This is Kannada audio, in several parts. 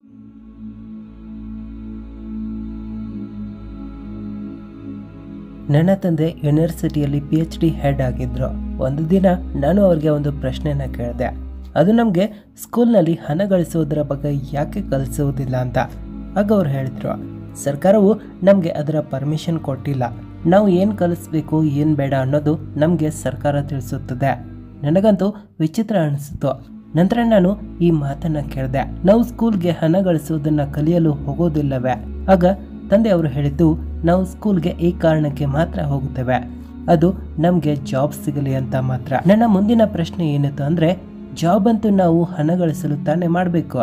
ನನ್ನ ತಂದೆ ಯೂನಿವರ್ಸಿಟಿಯಲ್ಲಿ ಪಿ ಎಚ್ ಡಿ ಹೆಡ್ ಆಗಿದ್ರು ಒಂದು ದಿನ ನಾನು ಅವ್ರಿಗೆ ಒಂದು ಪ್ರಶ್ನೆನ ಕೇಳಿದೆ ಅದು ನಮಗೆ ಸ್ಕೂಲ್ನಲ್ಲಿ ಹಣ ಗಳಿಸುವುದರ ಬಗ್ಗೆ ಯಾಕೆ ಕಲಿಸುವುದಿಲ್ಲ ಅಂತ ಆಗ ಅವ್ರು ಹೇಳಿದ್ರು ಸರ್ಕಾರವು ನಮಗೆ ಅದರ ಪರ್ಮಿಷನ್ ಕೊಟ್ಟಿಲ್ಲ ನಾವು ಏನು ಕಲಿಸ್ಬೇಕು ಏನು ಬೇಡ ಅನ್ನೋದು ನಮಗೆ ಸರ್ಕಾರ ತಿಳಿಸುತ್ತದೆ ನನಗಂತೂ ವಿಚಿತ್ರ ಅನಿಸಿತು ನಂತರ ನಾನು ಈ ಮಾತನ್ನ ಕೇಳಿದೆ ನಾವು ಸ್ಕೂಲ್ಗೆ ಹಣ ಗಳಿಸುವುದನ್ನ ಕಲಿಯಲು ಹೋಗೋದಿಲ್ಲವೇ ಆಗ ತಂದೆ ಅವರು ಹೇಳಿದ್ದು ನಾವು ಸ್ಕೂಲ್ಗೆ ಈ ಕಾರಣಕ್ಕೆ ಮಾತ್ರ ಹೋಗುತ್ತೇವೆ ಅದು ನಮಗೆ ಜಾಬ್ ಸಿಗಲಿ ಅಂತ ಮಾತ್ರ ನನ್ನ ಮುಂದಿನ ಪ್ರಶ್ನೆ ಏನಿತ್ತು ಅಂದರೆ ಜಾಬ್ ಅಂತೂ ನಾವು ಹಣ ಗಳಿಸಲು ತಾನೇ ಮಾಡಬೇಕು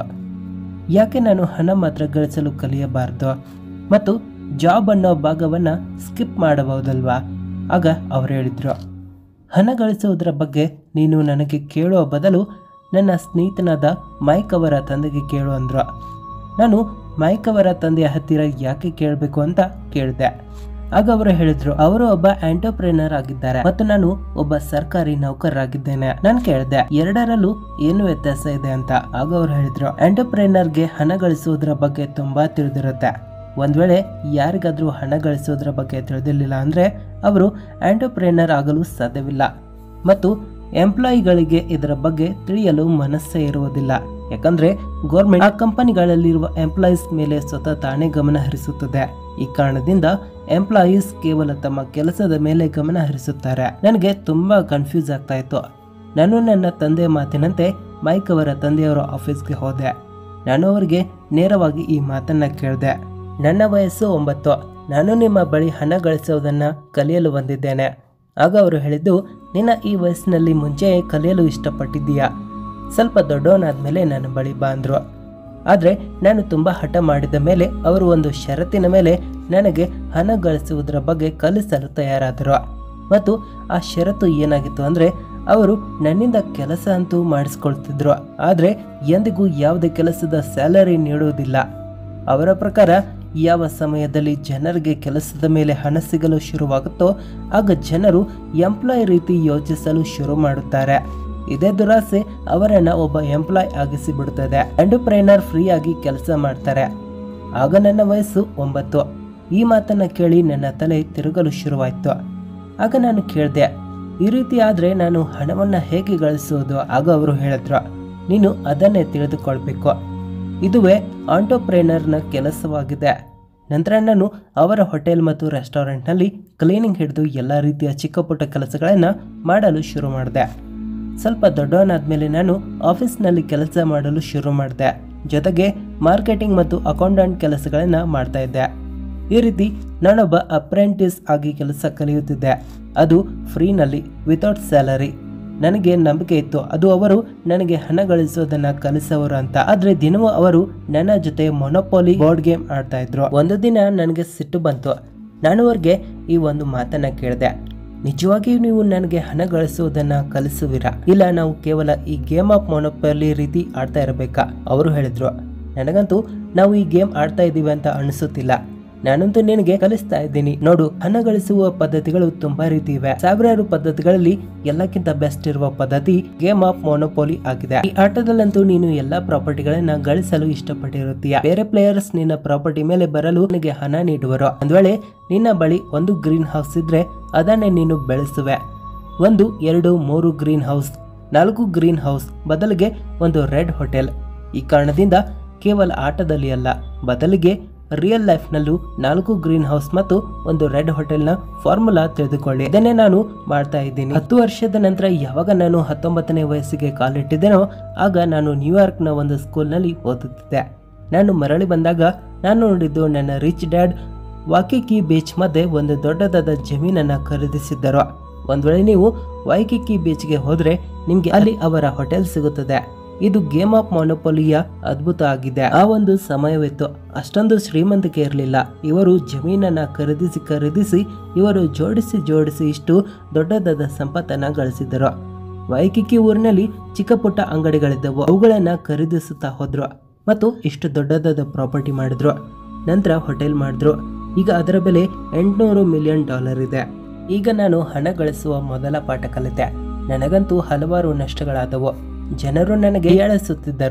ಯಾಕೆ ನಾನು ಹಣ ಮಾತ್ರ ಗಳಿಸಲು ಕಲಿಯಬಾರ್ದು ಮತ್ತು ಜಾಬ್ ಅನ್ನೋ ಭಾಗವನ್ನ ಸ್ಕಿಪ್ ಮಾಡಬಹುದಲ್ವಾ ಆಗ ಅವ್ರು ಹೇಳಿದ್ರು ಹಣ ಗಳಿಸುವುದರ ಬಗ್ಗೆ ನೀನು ನನಗೆ ಕೇಳುವ ಬದಲು ನನ್ನ ಸ್ನೇಹಿತನಾದ ಮೈಕ್ ಅವರ ತಂದೆಗೆ ಕೇಳು ಅಂದ್ರು ನಾನು ಮೈಕ್ ಅವರ ತಂದೆಯ ಹತ್ತಿರ ಯಾಕೆ ಕೇಳಬೇಕು ಅಂತ ಕೇಳಿದೆ ಆಗ ಅವರು ಹೇಳಿದ್ರು ಅವರು ಒಬ್ಬ ಆಂಟರ್ಪ್ರಿನರ್ ಆಗಿದ್ದಾರೆ ಮತ್ತು ನಾನು ಒಬ್ಬ ಸರ್ಕಾರಿ ನೌಕರರಾಗಿದ್ದೇನೆ ನಾನು ಕೇಳಿದೆ ಎರಡರಲ್ಲೂ ಏನು ವ್ಯತ್ಯಾಸ ಇದೆ ಅಂತ ಆಗ ಅವರು ಹೇಳಿದ್ರು ಆಂಟರ್ಪ್ರಿನರ್ಗೆ ಹಣ ಗಳಿಸುವುದರ ಬಗ್ಗೆ ತುಂಬಾ ತಿಳಿದಿರುತ್ತೆ ಒಂದ್ ವೇಳೆ ಯಾರಿಗಾದ್ರೂ ಹಣ ಗಳಿಸೋದ್ರ ಬಗ್ಗೆ ತಿಳಿದಿರಲಿಲ್ಲ ಅಂದ್ರೆ ಅವರು ಆಂಟರ್ಪ್ರೇನರ್ ಆಗಲು ಸಾಧ್ಯವಿಲ್ಲ ಮತ್ತು ಎಂಪ್ಲಾಯಿಗಳಿಗೆ ಇದರ ಬಗ್ಗೆ ತಿಳಿಯಲು ಮನಸ್ಸೇ ಇರುವುದಿಲ್ಲ ಯಾಕಂದ್ರೆ ಗೌರ್ಮೆಂಟ್ ಆ ಕಂಪನಿಗಳಲ್ಲಿರುವ ಎಂಪ್ಲಾಯೀಸ್ ಮೇಲೆ ಸ್ವತಃ ತಾನೇ ಗಮನ ಹರಿಸುತ್ತದೆ ಈ ಕಾರಣದಿಂದ ಎಂಪ್ಲಾಯೀಸ್ ಕೇವಲ ತಮ್ಮ ಕೆಲಸದ ಮೇಲೆ ಗಮನ ಹರಿಸುತ್ತಾರೆ ನನಗೆ ತುಂಬಾ ಕನ್ಫ್ಯೂಸ್ ಆಗ್ತಾ ಇತ್ತು ನಾನು ನನ್ನ ತಂದೆ ಮಾತಿನಂತೆ ಮೈಕ್ ಅವರ ತಂದೆಯವರ ಆಫೀಸ್ಗೆ ಹೋದೆ ನಾನು ಅವರಿಗೆ ನೇರವಾಗಿ ಈ ಮಾತನ್ನ ಕೇಳಿದೆ ನನ್ನ ವಯಸ್ಸು ಒಂಬತ್ತು ನಾನು ನಿಮ್ಮ ಬಳಿ ಹಣ ಗಳಿಸುವುದನ್ನು ಕಲಿಯಲು ಬಂದಿದ್ದೇನೆ ಆಗ ಅವರು ಹೇಳಿದ್ದು ನಿನ್ನ ಈ ವಯಸ್ಸಿನಲ್ಲಿ ಮುಂಚೆ ಕಲಿಯಲು ಇಷ್ಟಪಟ್ಟಿದ್ದೀಯಾ ಸ್ವಲ್ಪ ದೊಡ್ಡವನಾದ್ಮೇಲೆ ನನ್ನ ಬಳಿ ಬಾ ಅಂದ್ರು ಆದರೆ ನಾನು ತುಂಬ ಹಠ ಮಾಡಿದ ಮೇಲೆ ಅವರು ಒಂದು ಷರತ್ತಿನ ಮೇಲೆ ನನಗೆ ಹಣ ಗಳಿಸುವುದರ ಬಗ್ಗೆ ಕಲಿಸಲು ತಯಾರಾದರು ಮತ್ತು ಆ ಷರತ್ತು ಏನಾಗಿತ್ತು ಅಂದರೆ ಅವರು ನನ್ನಿಂದ ಕೆಲಸ ಅಂತೂ ಮಾಡಿಸ್ಕೊಳ್ತಿದ್ರು ಆದರೆ ಎಂದಿಗೂ ಯಾವುದೇ ಕೆಲಸದ ಸ್ಯಾಲರಿ ನೀಡುವುದಿಲ್ಲ ಅವರ ಪ್ರಕಾರ ಯಾವ ಸಮಯದಲ್ಲಿ ಜನರಿಗೆ ಕೆಲಸದ ಮೇಲೆ ಹಣ ಸಿಗಲು ಶುರುವಾಗುತ್ತೋ ಆಗ ಜನರು ಎಂಪ್ಲಾಯ್ ರೀತಿ ಯೋಚಿಸಲು ಶುರು ಮಾಡುತ್ತಾರೆ ಇದೇ ದುರಾಸೆ ಅವರನ್ನ ಒಬ್ಬ ಎಂಪ್ಲಾಯ್ ಆಗಿಸಿ ಬಿಡುತ್ತದೆ ಎಂಟರ್ಪ್ರೈನರ್ ಫ್ರೀ ಆಗಿ ಕೆಲಸ ಮಾಡ್ತಾರೆ ಆಗ ನನ್ನ ವಯಸ್ಸು ಒಂಬತ್ತು ಈ ಮಾತನ್ನ ಕೇಳಿ ನನ್ನ ತಲೆ ತಿರುಗಲು ಶುರುವಾಯ್ತು ಆಗ ನಾನು ಕೇಳಿದೆ ಈ ರೀತಿ ಆದ್ರೆ ನಾನು ಹಣವನ್ನ ಹೇಗೆ ಗಳಿಸುವುದು ಆಗ ಅವರು ಹೇಳಿದ್ರು ನೀನು ಅದನ್ನೇ ತಿಳಿದುಕೊಳ್ಬೇಕು ಇದುವೇ ಆಂಟೋಪ್ರೇನರ್ನ ಕೆಲಸವಾಗಿದೆ ನಂತರ ನಾನು ಅವರ ಹೋಟೆಲ್ ಮತ್ತು ರೆಸ್ಟೋರೆಂಟ್ನಲ್ಲಿ ಕ್ಲೀನಿಂಗ್ ಹಿಡಿದು ಎಲ್ಲ ರೀತಿಯ ಚಿಕ್ಕ ಪುಟ್ಟ ಕೆಲಸಗಳನ್ನು ಮಾಡಲು ಶುರು ಮಾಡಿದೆ ಸ್ವಲ್ಪ ದೊಡ್ಡವನಾದ್ಮೇಲೆ ನಾನು ಆಫೀಸ್ನಲ್ಲಿ ಕೆಲಸ ಮಾಡಲು ಶುರು ಮಾಡಿದೆ ಜೊತೆಗೆ ಮಾರ್ಕೆಟಿಂಗ್ ಮತ್ತು ಅಕೌಂಟೆಂಟ್ ಕೆಲಸಗಳನ್ನು ಮಾಡ್ತಾ ಇದ್ದೆ ಈ ರೀತಿ ನಾನೊಬ್ಬ ಅಪ್ರೆಂಟಿಸ್ ಆಗಿ ಕೆಲಸ ಕಲಿಯುತ್ತಿದ್ದೆ ಅದು ಫ್ರೀನಲ್ಲಿ ವಿತೌಟ್ ಸ್ಯಾಲರಿ ನನಗೆ ನಂಬಿಕೆ ಇತ್ತು ಅದು ಅವರು ನನಗೆ ಹಣ ಗಳಿಸೋದನ್ನ ಕಲಿಸೋರು ಅಂತ ಆದ್ರೆ ದಿನವೂ ಅವರು ನನ್ನ ಜೊತೆ ಮೊನೋಪೋಲಿ ಬೋರ್ಡ್ ಗೇಮ್ ಆಡ್ತಾ ಇದ್ರು ಒಂದು ದಿನ ನನಗೆ ಸಿಟ್ಟು ಬಂತು ನಾನು ಅವ್ರಿಗೆ ಈ ಒಂದು ಮಾತನ್ನ ಕೇಳಿದೆ ನಿಜವಾಗಿಯೂ ನೀವು ನನಗೆ ಹಣ ಗಳಿಸುವುದನ್ನ ಕಲಿಸುವಿರಾ ಇಲ್ಲ ನಾವು ಕೇವಲ ಈ ಗೇಮ್ ಆಫ್ ಮೊನೋಪೋಲಿ ರೀತಿ ಆಡ್ತಾ ಇರಬೇಕಾ ಅವರು ಹೇಳಿದ್ರು ನನಗಂತೂ ನಾವು ಈ ಗೇಮ್ ಆಡ್ತಾ ಇದ್ದೀವಿ ಅಂತ ಅನಿಸುತ್ತಿಲ್ಲ ನಾನಂತೂ ನಿನಗೆ ಕಲಿಸ್ತಾ ಇದ್ದೀನಿ ನೋಡು ಹಣ ಗಳಿಸುವ ಪದ್ಧತಿಗಳು ತುಂಬಾ ರೀತಿ ಇವೆ ಸಾವಿರಾರು ಪದ್ಧತಿಗಳಲ್ಲಿ ಎಲ್ಲಕ್ಕಿಂತ ಬೆಸ್ಟ್ ಇರುವ ಪದ್ಧತಿ ಗೇಮ್ ಆಫ್ ಮೊನೋಪೋಲಿ ಆಗಿದೆ ಈ ಆಟದಲ್ಲಂತೂ ನೀನು ಎಲ್ಲಾ ಪ್ರಾಪರ್ಟಿಗಳನ್ನ ಗಳಿಸಲು ಇಷ್ಟಪಟ್ಟಿರುತ್ತೀಯ ಬೇರೆ ಪ್ಲೇಯರ್ಸ್ ನಿನ್ನ ಪ್ರಾಪರ್ಟಿ ಮೇಲೆ ಬರಲು ನಿನಗೆ ಹಣ ನೀಡುವರು ಒಂದ್ ವೇಳೆ ನಿನ್ನ ಬಳಿ ಒಂದು ಗ್ರೀನ್ ಹೌಸ್ ಇದ್ರೆ ಅದನ್ನೇ ನೀನು ಬೆಳೆಸುವೆ ಒಂದು ಎರಡು ಮೂರು ಗ್ರೀನ್ ಹೌಸ್ ನಾಲ್ಕು ಗ್ರೀನ್ ಹೌಸ್ ಬದಲಿಗೆ ಒಂದು ರೆಡ್ ಹೋಟೆಲ್ ಈ ಕಾರಣದಿಂದ ಕೇವಲ ಆಟದಲ್ಲಿ ಅಲ್ಲ ಬದಲಿಗೆ ರಿಯಲ್ ಲೈಫ್ನಲ್ಲೂ ನಾಲ್ಕು ಗ್ರೀನ್ ಹೌಸ್ ಮತ್ತು ಒಂದು ರೆಡ್ ಹೋಟೆಲ್ನ ಫಾರ್ಮುಲಾ ತಿಳಿದುಕೊಳ್ಳಿ ಇದನ್ನೇ ನಾನು ಮಾಡ್ತಾ ಇದ್ದೀನಿ ಹತ್ತು ವರ್ಷದ ನಂತರ ಯಾವಾಗ ನಾನು ಹತ್ತೊಂಬತ್ತನೇ ವಯಸ್ಸಿಗೆ ಕಾಲಿಟ್ಟಿದ್ದೇನೋ ಆಗ ನಾನು ನ್ಯೂಯಾರ್ಕ್ನ ಒಂದು ಸ್ಕೂಲ್ನಲ್ಲಿ ಓದುತ್ತಿದ್ದೆ ನಾನು ಮರಳಿ ಬಂದಾಗ ನಾನು ನೋಡಿದ್ದು ನನ್ನ ರಿಚ್ ಡ್ಯಾಡ್ ವಾಕಿಕಿ ಬೀಚ್ ಮಧ್ಯೆ ಒಂದು ದೊಡ್ಡದಾದ ಜಮೀನನ್ನ ಖರೀದಿಸಿದ್ದರು ಒಂದ್ ವೇಳೆ ನೀವು ವೈಕಿಕಿ ಬೀಚ್ಗೆ ಹೋದ್ರೆ ನಿಮ್ಗೆ ಅಲ್ಲಿ ಅವರ ಹೋಟೆಲ್ ಸಿಗುತ್ತದೆ ಇದು ಗೇಮ್ ಆಫ್ ಮೊನೋಪೊಲಿಯ ಅದ್ಭುತ ಆಗಿದೆ ಆ ಒಂದು ಸಮಯವಿತ್ತು ಅಷ್ಟೊಂದು ಶ್ರೀಮಂತಿಕೆ ಇರಲಿಲ್ಲ ಇವರು ಜಮೀನನ್ನ ಖರೀದಿಸಿ ಖರೀದಿಸಿ ಇವರು ಜೋಡಿಸಿ ಜೋಡಿಸಿ ಇಷ್ಟು ದೊಡ್ಡದಾದ ಸಂಪತ್ತನ್ನ ಗಳಿಸಿದರು ವೈಕಿಕಿ ಊರಿನಲ್ಲಿ ಚಿಕ್ಕ ಪುಟ್ಟ ಅಂಗಡಿಗಳಿದ್ದವು ಅವುಗಳನ್ನ ಖರೀದಿಸುತ್ತಾ ಹೋದ್ರು ಮತ್ತು ಇಷ್ಟು ದೊಡ್ಡದಾದ ಪ್ರಾಪರ್ಟಿ ಮಾಡಿದ್ರು ನಂತರ ಹೋಟೆಲ್ ಮಾಡಿದ್ರು ಈಗ ಅದರ ಬೆಲೆ ಎಂಟುನೂರು ಮಿಲಿಯನ್ ಡಾಲರ್ ಇದೆ ಈಗ ನಾನು ಹಣ ಗಳಿಸುವ ಮೊದಲ ಪಾಠ ಕಲಿತೆ ನನಗಂತೂ ಹಲವಾರು ನಷ್ಟಗಳಾದವು ಜನರು ನನಗೆ ಹೀಯಾಳಿಸುತ್ತಿದ್ದರು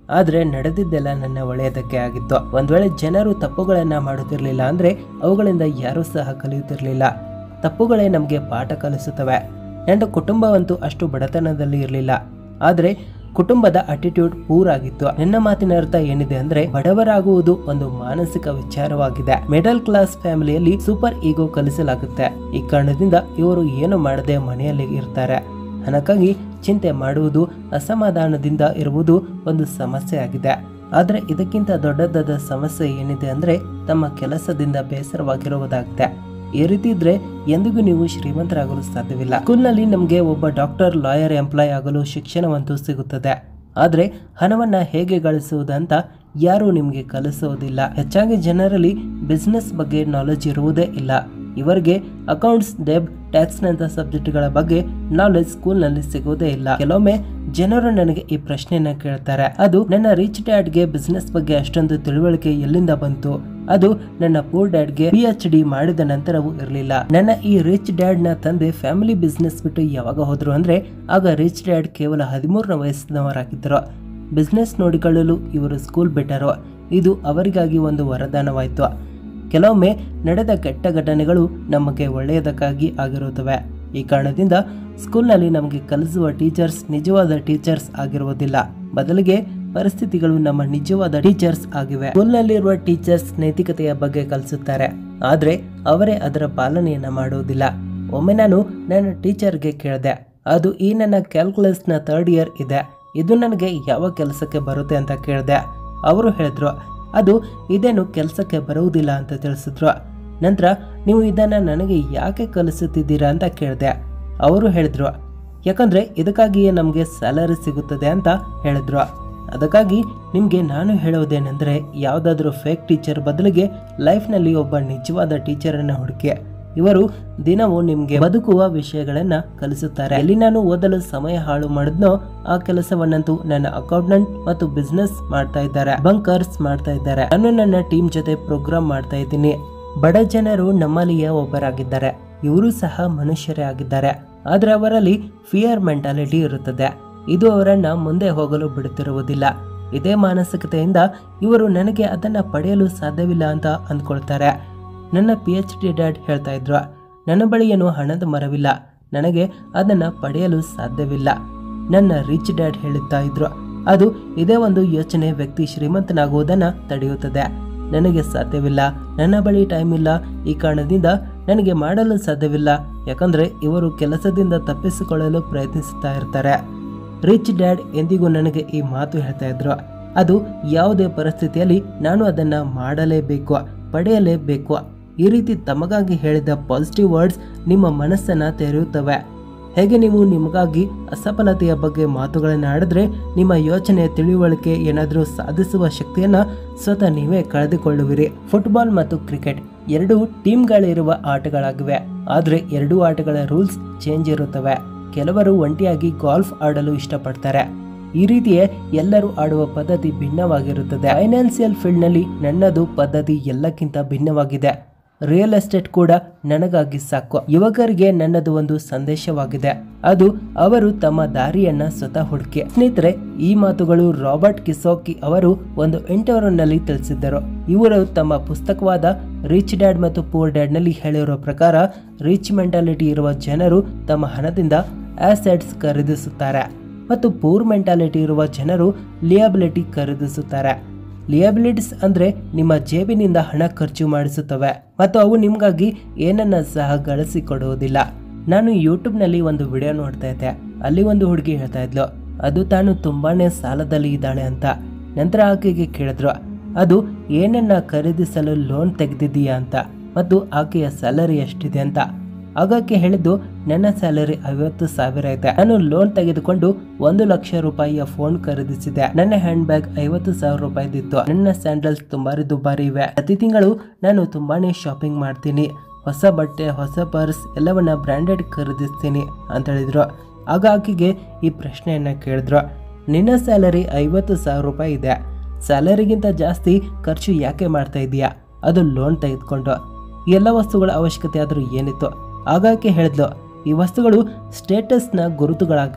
ಆದ್ರೆ ನಡೆದಿದ್ದೆಲ್ಲ ನನ್ನ ಒಳ್ಳೆಯದಕ್ಕೆ ಆಗಿತ್ತು ಒಂದ್ ವೇಳೆ ಜನರು ತಪ್ಪುಗಳನ್ನ ಮಾಡುತ್ತಿರ್ಲಿಲ್ಲ ಅಂದ್ರೆ ಅವುಗಳಿಂದ ಯಾರೂ ಸಹ ಕಲಿಯುತ್ತಿರ್ಲಿಲ್ಲ ತಪ್ಪುಗಳೇ ನಮಗೆ ಪಾಠ ಕಲಿಸುತ್ತವೆ ನನ್ನ ಕುಟುಂಬವಂತೂ ಅಷ್ಟು ಬಡತನದಲ್ಲಿ ಇರಲಿಲ್ಲ ಆದ್ರೆ ಕುಟುಂಬದ ಅಟಿಟ್ಯೂಡ್ ಪೂರಾಗಿತ್ತು ನನ್ನ ಮಾತಿನ ಅರ್ಥ ಏನಿದೆ ಅಂದ್ರೆ ಬಡವರಾಗುವುದು ಒಂದು ಮಾನಸಿಕ ವಿಚಾರವಾಗಿದೆ ಮಿಡಲ್ ಕ್ಲಾಸ್ ಫ್ಯಾಮಿಲಿಯಲ್ಲಿ ಸೂಪರ್ ಈಗೋ ಕಲಿಸಲಾಗುತ್ತೆ ಈ ಕಾರಣದಿಂದ ಇವರು ಏನು ಮಾಡದೆ ಮನೆಯಲ್ಲಿ ಇರ್ತಾರೆ ಹಣಕ್ಕಾಗಿ ಚಿಂತೆ ಮಾಡುವುದು ಅಸಮಾಧಾನದಿಂದ ಇರುವುದು ಒಂದು ಸಮಸ್ಯೆ ಆಗಿದೆ ಆದರೆ ಇದಕ್ಕಿಂತ ದೊಡ್ಡದಾದ ಸಮಸ್ಯೆ ಏನಿದೆ ಅಂದ್ರೆ ತಮ್ಮ ಕೆಲಸದಿಂದ ಬೇಸರವಾಗಿರುವುದಾಗಿದೆ ಈ ರೀತಿ ಇದ್ರೆ ಎಂದಿಗೂ ನೀವು ಶ್ರೀಮಂತರಾಗಲು ಸಾಧ್ಯವಿಲ್ಲ ಸ್ಕೂಲ್ನಲ್ಲಿ ನಮಗೆ ಒಬ್ಬ ಡಾಕ್ಟರ್ ಲಾಯರ್ ಎಂಪ್ಲಾಯ್ ಆಗಲು ಶಿಕ್ಷಣವಂತೂ ಸಿಗುತ್ತದೆ ಆದರೆ ಹಣವನ್ನ ಹೇಗೆ ಗಳಿಸುವುದಂತ ಯಾರೂ ನಿಮಗೆ ಕಲಿಸುವುದಿಲ್ಲ ಹೆಚ್ಚಾಗಿ ಜನರಲ್ಲಿ ಬಿಸ್ನೆಸ್ ಬಗ್ಗೆ ನಾಲೆಜ್ ಇರುವುದೇ ಇಲ್ಲ ಇವರಿಗೆ ಅಕೌಂಟ್ಸ್ ಡೆಬ್ ಟ್ಯಾಕ್ಸ್ ನಂತ ಸಬ್ಜೆಕ್ಟ್ಗಳ ಬಗ್ಗೆ ನಾಲೆಜ್ ಸ್ಕೂಲ್ನಲ್ಲಿ ಸಿಗುವುದೇ ಇಲ್ಲ ಕೆಲವೊಮ್ಮೆ ಜನರು ನನಗೆ ಈ ಪ್ರಶ್ನೆಯನ್ನ ಕೇಳ್ತಾರೆ ಅದು ನನ್ನ ರಿಚ್ ಡ್ಯಾಡ್ಗೆ ಬಿಸ್ನೆಸ್ ಬಗ್ಗೆ ಅಷ್ಟೊಂದು ತಿಳುವಳಿಕೆ ಎಲ್ಲಿಂದ ಬಂತು ಅದು ನನ್ನ ಪೂರ್ ಡ್ಯಾಡ್ಗೆ ಪಿ ಎಚ್ ಡಿ ಮಾಡಿದ ನಂತರವೂ ಇರಲಿಲ್ಲ ನನ್ನ ಈ ರಿಚ್ ಡ್ಯಾಡ್ ನ ತಂದೆ ಫ್ಯಾಮಿಲಿ ಬಿಸ್ನೆಸ್ ಬಿಟ್ಟು ಯಾವಾಗ ಹೋದ್ರು ಅಂದ್ರೆ ಆಗ ರಿಚ್ ಡ್ಯಾಡ್ ಕೇವಲ ಹದಿಮೂರನ ವಯಸ್ಸಿನವರಾಗಿದ್ದರು ಬಿಸ್ನೆಸ್ ನೋಡಿಕೊಳ್ಳಲು ಇವರು ಸ್ಕೂಲ್ ಬಿಟ್ಟರು ಇದು ಅವರಿಗಾಗಿ ಒಂದು ವರದಾನವಾಯಿತು ಕೆಲವೊಮ್ಮೆ ನಡೆದ ಕೆಟ್ಟ ಘಟನೆಗಳು ನಮಗೆ ಒಳ್ಳೆಯದಕ್ಕಾಗಿ ಆಗಿರುತ್ತವೆ ಈ ಕಾರಣದಿಂದ ಸ್ಕೂಲ್ನಲ್ಲಿ ನಮಗೆ ಕಲಿಸುವ ಟೀಚರ್ಸ್ ನಿಜವಾದ ಟೀಚರ್ಸ್ ಆಗಿರುವುದಿಲ್ಲ ಬದಲಿಗೆ ಪರಿಸ್ಥಿತಿಗಳು ನಮ್ಮ ನಿಜವಾದ ಟೀಚರ್ಸ್ ಆಗಿವೆ ಸ್ಕೂಲ್ನಲ್ಲಿರುವ ಟೀಚರ್ಸ್ ನೈತಿಕತೆಯ ಬಗ್ಗೆ ಕಲಿಸುತ್ತಾರೆ ಆದರೆ ಅವರೇ ಅದರ ಪಾಲನೆಯನ್ನ ಮಾಡುವುದಿಲ್ಲ ಒಮ್ಮೆ ನಾನು ನನ್ನ ಟೀಚರ್ಗೆ ಕೇಳಿದೆ ಅದು ಈ ನನ್ನ ಕ್ಯಾಲ್ಕುಲಸ್ನ ಥರ್ಡ್ ಇಯರ್ ಇದೆ ಇದು ನನಗೆ ಯಾವ ಕೆಲಸಕ್ಕೆ ಬರುತ್ತೆ ಅಂತ ಕೇಳಿದೆ ಅವರು ಹೇಳಿದ್ರು ಅದು ಇದೇನು ಕೆಲಸಕ್ಕೆ ಬರುವುದಿಲ್ಲ ಅಂತ ತಿಳಿಸಿದ್ರು ನಂತರ ನೀವು ಇದನ್ನ ನನಗೆ ಯಾಕೆ ಕಲಿಸುತ್ತಿದ್ದೀರಾ ಅಂತ ಕೇಳಿದೆ ಅವರು ಹೇಳಿದ್ರು ಯಾಕಂದ್ರೆ ಇದಕ್ಕಾಗಿಯೇ ನಮಗೆ ಸ್ಯಾಲರಿ ಸಿಗುತ್ತದೆ ಅಂತ ಹೇಳಿದ್ರು ಅದಕ್ಕಾಗಿ ನಿಮಗೆ ನಾನು ಹೇಳುವುದೇನೆಂದರೆ ಯಾವುದಾದ್ರೂ ಫೇಕ್ ಟೀಚರ್ ಬದಲಿಗೆ ಲೈಫ್ನಲ್ಲಿ ಒಬ್ಬ ನಿಜವಾದ ಟೀಚರನ್ನು ಹುಡುಕಿ ಇವರು ದಿನವೂ ನಿಮಗೆ ಬದುಕುವ ವಿಷಯಗಳನ್ನ ಕಲಿಸುತ್ತಾರೆ ಎಲ್ಲಿ ನಾನು ಓದಲು ಸಮಯ ಹಾಳು ಮಾಡಿದ್ನೋ ಆ ಕೆಲಸವನ್ನಂತೂ ನನ್ನ ಅಕೌಂಟೆಂಟ್ ಮತ್ತು ಬಿಸ್ನೆಸ್ ಮಾಡ್ತಾ ಇದ್ದಾರೆ ಬಂಕರ್ಸ್ ಮಾಡ್ತಾ ಇದ್ದಾರೆ ನಾನು ನನ್ನ ಟೀಮ್ ಜೊತೆ ಪ್ರೋಗ್ರಾಮ್ ಮಾಡ್ತಾ ಇದ್ದೀನಿ ಬಡ ಜನರು ನಮ್ಮಲ್ಲಿಯ ಒಬ್ಬರಾಗಿದ್ದಾರೆ ಇವರು ಸಹ ಮನುಷ್ಯರೇ ಆಗಿದ್ದಾರೆ ಆದ್ರೆ ಅವರಲ್ಲಿ ಫಿಯರ್ ಮೆಂಟಾಲಿಟಿ ಇರುತ್ತದೆ ಇದು ಅವರನ್ನ ಮುಂದೆ ಹೋಗಲು ಬಿಡುತ್ತಿರುವುದಿಲ್ಲ ಇದೇ ಮಾನಸಿಕತೆಯಿಂದ ಇವರು ನನಗೆ ಅದನ್ನ ಪಡೆಯಲು ಸಾಧ್ಯವಿಲ್ಲ ಅಂತ ಅಂದ್ಕೊಳ್ತಾರೆ ನನ್ನ ಪಿ ಎಚ್ ಡಿ ಡ್ಯಾಡ್ ಹೇಳ್ತಾ ಇದ್ರು ನನ್ನ ಬಳಿ ಏನು ಹಣದ ಮರವಿಲ್ಲ ನನಗೆ ಅದನ್ನ ಪಡೆಯಲು ಸಾಧ್ಯವಿಲ್ಲ ನನ್ನ ರಿಚ್ ಡ್ಯಾಡ್ ಹೇಳುತ್ತಾ ಇದ್ರು ಅದು ಇದೇ ಒಂದು ಯೋಚನೆ ವ್ಯಕ್ತಿ ಶ್ರೀಮಂತನಾಗುವುದನ್ನ ತಡೆಯುತ್ತದೆ ನನಗೆ ಸಾಧ್ಯವಿಲ್ಲ ನನ್ನ ಬಳಿ ಟೈಮ್ ಇಲ್ಲ ಈ ಕಾರಣದಿಂದ ನನಗೆ ಮಾಡಲು ಸಾಧ್ಯವಿಲ್ಲ ಯಾಕಂದ್ರೆ ಇವರು ಕೆಲಸದಿಂದ ತಪ್ಪಿಸಿಕೊಳ್ಳಲು ಪ್ರಯತ್ನಿಸುತ್ತಾ ಇರ್ತಾರೆ ರಿಚ್ ಡ್ಯಾಡ್ ಎಂದಿಗೂ ನನಗೆ ಈ ಮಾತು ಹೇಳ್ತಾ ಇದ್ರು ಅದು ಯಾವುದೇ ಪರಿಸ್ಥಿತಿಯಲ್ಲಿ ನಾನು ಅದನ್ನ ಮಾಡಲೇಬೇಕು ಪಡೆಯಲೇಬೇಕು ಈ ರೀತಿ ತಮಗಾಗಿ ಹೇಳಿದ ಪಾಸಿಟಿವ್ ವರ್ಡ್ಸ್ ನಿಮ್ಮ ಮನಸ್ಸನ್ನ ತೆರೆಯುತ್ತವೆ ಹೇಗೆ ನೀವು ನಿಮಗಾಗಿ ಅಸಫಲತೆಯ ಬಗ್ಗೆ ಮಾತುಗಳನ್ನು ಆಡಿದ್ರೆ ನಿಮ್ಮ ಯೋಚನೆ ತಿಳುವಳಿಕೆ ಏನಾದರೂ ಸಾಧಿಸುವ ಶಕ್ತಿಯನ್ನ ಸ್ವತಃ ನೀವೇ ಕಳೆದುಕೊಳ್ಳುವಿರಿ ಫುಟ್ಬಾಲ್ ಮತ್ತು ಕ್ರಿಕೆಟ್ ಎರಡೂ ಟೀಮ್ಗಳಿರುವ ಆಟಗಳಾಗಿವೆ ಆದರೆ ಎರಡೂ ಆಟಗಳ ರೂಲ್ಸ್ ಚೇಂಜ್ ಇರುತ್ತವೆ ಕೆಲವರು ಒಂಟಿಯಾಗಿ ಗಾಲ್ಫ್ ಆಡಲು ಇಷ್ಟಪಡ್ತಾರೆ ಈ ರೀತಿಯೇ ಎಲ್ಲರೂ ಆಡುವ ಪದ್ಧತಿ ಭಿನ್ನವಾಗಿರುತ್ತದೆ ಫೈನಾನ್ಸಿಯಲ್ ಫೀಲ್ಡ್ ನಲ್ಲಿ ನನ್ನದು ಪದ್ಧತಿ ಎಲ್ಲಕ್ಕಿಂತ ಭಿನ್ನವಾಗಿದೆ ರಿಯಲ್ ಎಸ್ಟೇಟ್ ಕೂಡ ನನಗಾಗಿ ಸಾಕು ಯುವಕರಿಗೆ ನನ್ನದು ಒಂದು ಸಂದೇಶವಾಗಿದೆ ಅದು ಅವರು ತಮ್ಮ ದಾರಿಯನ್ನ ಸ್ವತಃ ಹುಡುಕಿ ಸ್ನೇಹಿತರೆ ಈ ಮಾತುಗಳು ರಾಬರ್ಟ್ ಕಿಸೋಕಿ ಅವರು ಒಂದು ಇಂಟರ್ವ್ಯೂನಲ್ಲಿ ತಿಳಿಸಿದ್ದರು ಇವರು ತಮ್ಮ ಪುಸ್ತಕವಾದ ರಿಚ್ ಡ್ಯಾಡ್ ಮತ್ತು ಪೂರ್ ಡ್ಯಾಡ್ ನಲ್ಲಿ ಹೇಳಿರುವ ಪ್ರಕಾರ ರಿಚ್ ಮೆಂಟಾಲಿಟಿ ಇರುವ ಜನರು ತಮ್ಮ ಹಣದಿಂದ ಆಸೆಟ್ಸ್ ಖರೀದಿಸುತ್ತಾರೆ ಮತ್ತು ಪೂರ್ ಮೆಂಟಾಲಿಟಿ ಇರುವ ಜನರು ಲಿಯಬಿಲಿಟಿ ಖರೀದಿಸುತ್ತಾರೆ ಲಿಯಬಿಲಿಟೀಸ್ ಅಂದ್ರೆ ನಿಮ್ಮ ಜೇಬಿನಿಂದ ಹಣ ಖರ್ಚು ಮಾಡಿಸುತ್ತವೆ ಮತ್ತು ಅವು ನಿಮಗಾಗಿ ಏನನ್ನ ಸಹ ಗಳಿಸಿಕೊಡುವುದಿಲ್ಲ ನಾನು ಯೂಟ್ಯೂಬ್ನಲ್ಲಿ ಒಂದು ವಿಡಿಯೋ ನೋಡ್ತಾ ಇದ್ದೆ ಅಲ್ಲಿ ಒಂದು ಹುಡುಗಿ ಹೇಳ್ತಾ ಇದ್ಲು ಅದು ತಾನು ತುಂಬಾನೇ ಸಾಲದಲ್ಲಿ ಇದ್ದಾಳೆ ಅಂತ ನಂತರ ಆಕೆಗೆ ಕೇಳಿದ್ರು ಅದು ಏನನ್ನ ಖರೀದಿಸಲು ಲೋನ್ ತೆಗೆದಿದೀಯಾ ಅಂತ ಮತ್ತು ಆಕೆಯ ಸ್ಯಾಲರಿ ಎಷ್ಟಿದೆ ಅಂತ ಆಗಾಕೆ ಹೇಳಿದ್ದು ನನ್ನ ಸ್ಯಾಲರಿ ಐವತ್ತು ಸಾವಿರ ಇದೆ ನಾನು ಲೋನ್ ತೆಗೆದುಕೊಂಡು ಒಂದು ಲಕ್ಷ ರೂಪಾಯಿಯ ಫೋನ್ ಖರೀದಿಸಿದೆ ನನ್ನ ಹ್ಯಾಂಡ್ ಬ್ಯಾಗ್ ಐವತ್ತು ಸಾವಿರ ರೂಪಾಯಿದಿತ್ತು ನನ್ನ ಸ್ಯಾಂಡಲ್ಸ್ ತುಂಬಾರಿ ದುಬಾರಿ ಇವೆ ಪ್ರತಿ ತಿಂಗಳು ನಾನು ತುಂಬಾನೇ ಶಾಪಿಂಗ್ ಮಾಡ್ತೀನಿ ಹೊಸ ಬಟ್ಟೆ ಹೊಸ ಪರ್ಸ್ ಎಲ್ಲವನ್ನ ಬ್ರ್ಯಾಂಡೆಡ್ ಖರೀದಿಸ್ತೀನಿ ಅಂತ ಹೇಳಿದ್ರು ಆಗ ಆಕೆಗೆ ಈ ಪ್ರಶ್ನೆಯನ್ನ ಕೇಳಿದ್ರು ನಿನ್ನ ಸ್ಯಾಲರಿ ಐವತ್ತು ಸಾವಿರ ರೂಪಾಯಿ ಇದೆ ಸ್ಯಾಲರಿಗಿಂತ ಜಾಸ್ತಿ ಖರ್ಚು ಯಾಕೆ ಮಾಡ್ತಾ ಇದೀಯಾ ಅದು ಲೋನ್ ತೆಗೆದುಕೊಂಡು ಈ ಎಲ್ಲ ವಸ್ತುಗಳ ಅವಶ್ಯಕತೆ ಆದರೂ ಏನಿತ್ತು ಆಗಾಕೆ ಹೇಳಿದ್ಲು ಈ ವಸ್ತುಗಳು ಸ್ಟೇಟಸ್ನ ಗುರುತುಗಳಾಗಿವೆ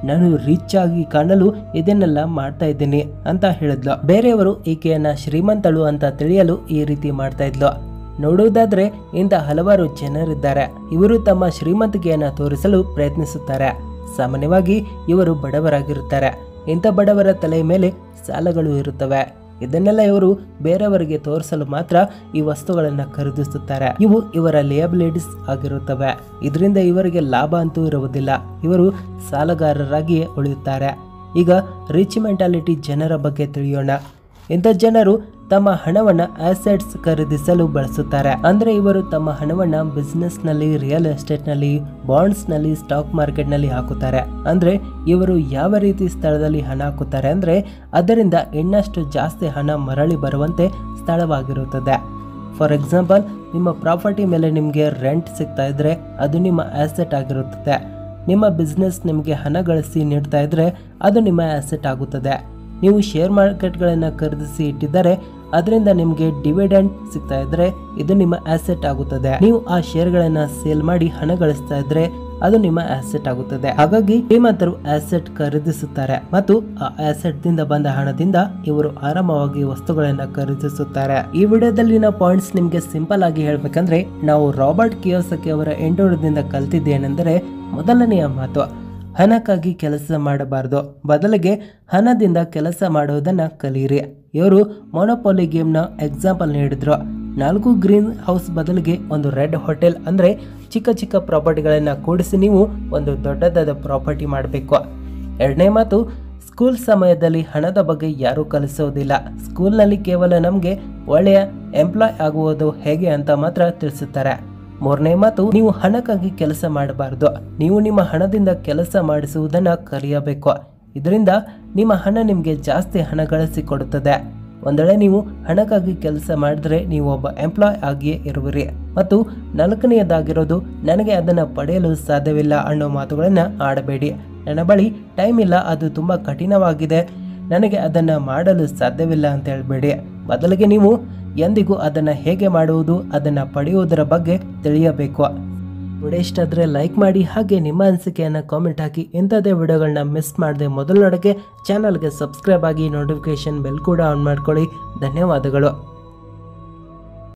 ನಾನು ರಿಚ್ ಆಗಿ ಕಾಣಲು ಇದನ್ನೆಲ್ಲ ಮಾಡ್ತಾ ಇದ್ದೀನಿ ಅಂತ ಹೇಳಿದ್ಲು ಬೇರೆಯವರು ಈಕೆಯನ್ನ ಶ್ರೀಮಂತಳು ಅಂತ ತಿಳಿಯಲು ಈ ರೀತಿ ಮಾಡ್ತಾ ಇದ್ಲು ನೋಡುವುದಾದ್ರೆ ಇಂಥ ಹಲವಾರು ಜನರಿದ್ದಾರೆ ಇವರು ತಮ್ಮ ಶ್ರೀಮಂತಿಕೆಯನ್ನ ತೋರಿಸಲು ಪ್ರಯತ್ನಿಸುತ್ತಾರೆ ಸಾಮಾನ್ಯವಾಗಿ ಇವರು ಬಡವರಾಗಿರುತ್ತಾರೆ ಇಂಥ ಬಡವರ ತಲೆಯ ಮೇಲೆ ಸಾಲಗಳು ಇರುತ್ತವೆ ಇದನ್ನೆಲ್ಲ ಇವರು ಬೇರೆಯವರಿಗೆ ತೋರಿಸಲು ಮಾತ್ರ ಈ ವಸ್ತುಗಳನ್ನು ಖರೀದಿಸುತ್ತಾರೆ ಇವು ಇವರ ಲಿಯಬಿಲಿಟೀಸ್ ಆಗಿರುತ್ತವೆ ಇದರಿಂದ ಇವರಿಗೆ ಲಾಭ ಅಂತೂ ಇರುವುದಿಲ್ಲ ಇವರು ಸಾಲಗಾರರಾಗಿಯೇ ಉಳಿಯುತ್ತಾರೆ ಈಗ ರಿಚ್ ಮೆಂಟಾಲಿಟಿ ಜನರ ಬಗ್ಗೆ ತಿಳಿಯೋಣ ಇಂಥ ಜನರು ತಮ್ಮ ಹಣವನ್ನ ಆಸೆಟ್ಸ್ ಖರೀದಿಸಲು ಬಳಸುತ್ತಾರೆ ಅಂದ್ರೆ ಇವರು ತಮ್ಮ ಹಣವನ್ನ ಬಿಸ್ನೆಸ್ ನಲ್ಲಿ ರಿಯಲ್ ಎಸ್ಟೇಟ್ ನಲ್ಲಿ ಬಾಂಡ್ಸ್ ನಲ್ಲಿ ಸ್ಟಾಕ್ ಮಾರ್ಕೆಟ್ ನಲ್ಲಿ ಹಾಕುತ್ತಾರೆ ಅಂದ್ರೆ ಇವರು ಯಾವ ರೀತಿ ಸ್ಥಳದಲ್ಲಿ ಹಣ ಹಾಕುತ್ತಾರೆ ಅಂದ್ರೆ ಅದರಿಂದ ಇನ್ನಷ್ಟು ಜಾಸ್ತಿ ಹಣ ಮರಳಿ ಬರುವಂತೆ ಸ್ಥಳವಾಗಿರುತ್ತದೆ ಫಾರ್ ಎಕ್ಸಾಂಪಲ್ ನಿಮ್ಮ ಪ್ರಾಪರ್ಟಿ ಮೇಲೆ ನಿಮಗೆ ರೆಂಟ್ ಸಿಗ್ತಾ ಇದ್ರೆ ಅದು ನಿಮ್ಮ ಆಸೆಟ್ ಆಗಿರುತ್ತದೆ ನಿಮ್ಮ ಬಿಸ್ನೆಸ್ ನಿಮಗೆ ಹಣ ಗಳಿಸಿ ನೀಡ್ತಾ ಇದ್ರೆ ಅದು ನಿಮ್ಮ ಆಸೆಟ್ ಆಗುತ್ತದೆ ನೀವು ಶೇರ್ ಮಾರ್ಕೆಟ್ಗಳನ್ನು ಖರೀದಿಸಿ ಇಟ್ಟಿದ್ದರೆ ಅದರಿಂದ ನಿಮಗೆ ಡಿವಿಡೆಂಡ್ ಸಿಗ್ತಾ ಇದ್ರೆ ಇದು ನಿಮ್ಮ ಆಸೆಟ್ ಆಗುತ್ತದೆ ನೀವು ಆ ಶೇರ್ಗಳನ್ನ ಸೇಲ್ ಮಾಡಿ ಹಣ ಗಳಿಸ್ತಾ ಇದ್ರೆ ಅದು ನಿಮ್ಮ ಆಸೆಟ್ ಆಗುತ್ತದೆ ಹಾಗಾಗಿ ಶ್ರೀಮಂತರು ಆಸೆಟ್ ಖರೀದಿಸುತ್ತಾರೆ ಮತ್ತು ಆ ಆಸೆಟ್ ದಿಂದ ಬಂದ ಹಣದಿಂದ ಇವರು ಆರಾಮವಾಗಿ ವಸ್ತುಗಳನ್ನ ಖರೀದಿಸುತ್ತಾರೆ ಈ ವಿಡಿಯೋದಲ್ಲಿನ ಪಾಯಿಂಟ್ಸ್ ನಿಮ್ಗೆ ಸಿಂಪಲ್ ಆಗಿ ಹೇಳ್ಬೇಕಂದ್ರೆ ನಾವು ರಾಬರ್ಟ್ ಕಿಯೋಸಕಿ ಅವರ ಎಂಟೋಡದಿಂದ ಕಲ್ತಿದ್ದೇನೆಂದರೆ ಮೊದಲನೆಯ ಮಾತು ಹಣಕ್ಕಾಗಿ ಕೆಲಸ ಮಾಡಬಾರದು ಬದಲಿಗೆ ಹಣದಿಂದ ಕೆಲಸ ಮಾಡುವುದನ್ನ ಕಲಿಯಿರಿ ಇವರು ಮೊನೋಪೋಲಿ ಗೇಮ್ನ ಎಕ್ಸಾಂಪಲ್ ನೀಡಿದ್ರು ನಾಲ್ಕು ಗ್ರೀನ್ ಹೌಸ್ ಬದಲಿಗೆ ಒಂದು ರೆಡ್ ಹೋಟೆಲ್ ಅಂದ್ರೆ ಚಿಕ್ಕ ಚಿಕ್ಕ ಪ್ರಾಪರ್ಟಿಗಳನ್ನ ಕೂಡಿಸಿ ನೀವು ಒಂದು ದೊಡ್ಡದಾದ ಪ್ರಾಪರ್ಟಿ ಮಾಡಬೇಕು ಎರಡನೇ ಮಾತು ಸ್ಕೂಲ್ ಸಮಯದಲ್ಲಿ ಹಣದ ಬಗ್ಗೆ ಯಾರೂ ಕಲಿಸೋದಿಲ್ಲ ಸ್ಕೂಲ್ನಲ್ಲಿ ಕೇವಲ ನಮಗೆ ಒಳ್ಳೆಯ ಎಂಪ್ಲಾಯ್ ಆಗುವುದು ಹೇಗೆ ಅಂತ ಮಾತ್ರ ತಿಳಿಸುತ್ತಾರೆ ಮೂರನೇ ಮಾತು ನೀವು ಹಣಕ್ಕಾಗಿ ಕೆಲಸ ಮಾಡಬಾರದು ನೀವು ನಿಮ್ಮ ಹಣದಿಂದ ಕೆಲಸ ಮಾಡಿಸುವುದನ್ನ ಕಲಿಯಬೇಕು ಇದರಿಂದ ನಿಮ್ಮ ಹಣ ನಿಮಗೆ ಜಾಸ್ತಿ ಹಣ ಗಳಿಸಿ ಕೊಡುತ್ತದೆ ಒಂದೆಡೆ ನೀವು ಹಣಕ್ಕಾಗಿ ಕೆಲಸ ಮಾಡಿದ್ರೆ ನೀವು ಒಬ್ಬ ಎಂಪ್ಲಾಯ್ ಆಗಿಯೇ ಇರುವಿರಿ ಮತ್ತು ನಾಲ್ಕನೆಯದಾಗಿರೋದು ನನಗೆ ಅದನ್ನು ಪಡೆಯಲು ಸಾಧ್ಯವಿಲ್ಲ ಅನ್ನೋ ಮಾತುಗಳನ್ನು ಆಡಬೇಡಿ ನನ್ನ ಬಳಿ ಟೈಮ್ ಇಲ್ಲ ಅದು ತುಂಬ ಕಠಿಣವಾಗಿದೆ ನನಗೆ ಅದನ್ನು ಮಾಡಲು ಸಾಧ್ಯವಿಲ್ಲ ಅಂತ ಹೇಳಬೇಡಿ ಬದಲಿಗೆ ನೀವು ಎಂದಿಗೂ ಅದನ್ನು ಹೇಗೆ ಮಾಡುವುದು ಅದನ್ನು ಪಡೆಯುವುದರ ಬಗ್ಗೆ ತಿಳಿಯಬೇಕು ವಿಡಿಯೋ ಇಷ್ಟ ಆದರೆ ಲೈಕ್ ಮಾಡಿ ಹಾಗೆ ನಿಮ್ಮ ಅನಿಸಿಕೆಯನ್ನು ಕಾಮೆಂಟ್ ಹಾಕಿ ಇಂಥದ್ದೇ ವಿಡಿಯೋಗಳನ್ನ ಮಿಸ್ ಮಾಡದೆ ಮೊದಲು ನೋಡೋಕ್ಕೆ ಚಾನಲ್ಗೆ ಸಬ್ಸ್ಕ್ರೈಬ್ ಆಗಿ ನೋಟಿಫಿಕೇಶನ್ ಬೆಲ್ ಕೂಡ ಆನ್ ಮಾಡ್ಕೊಳ್ಳಿ ಧನ್ಯವಾದಗಳು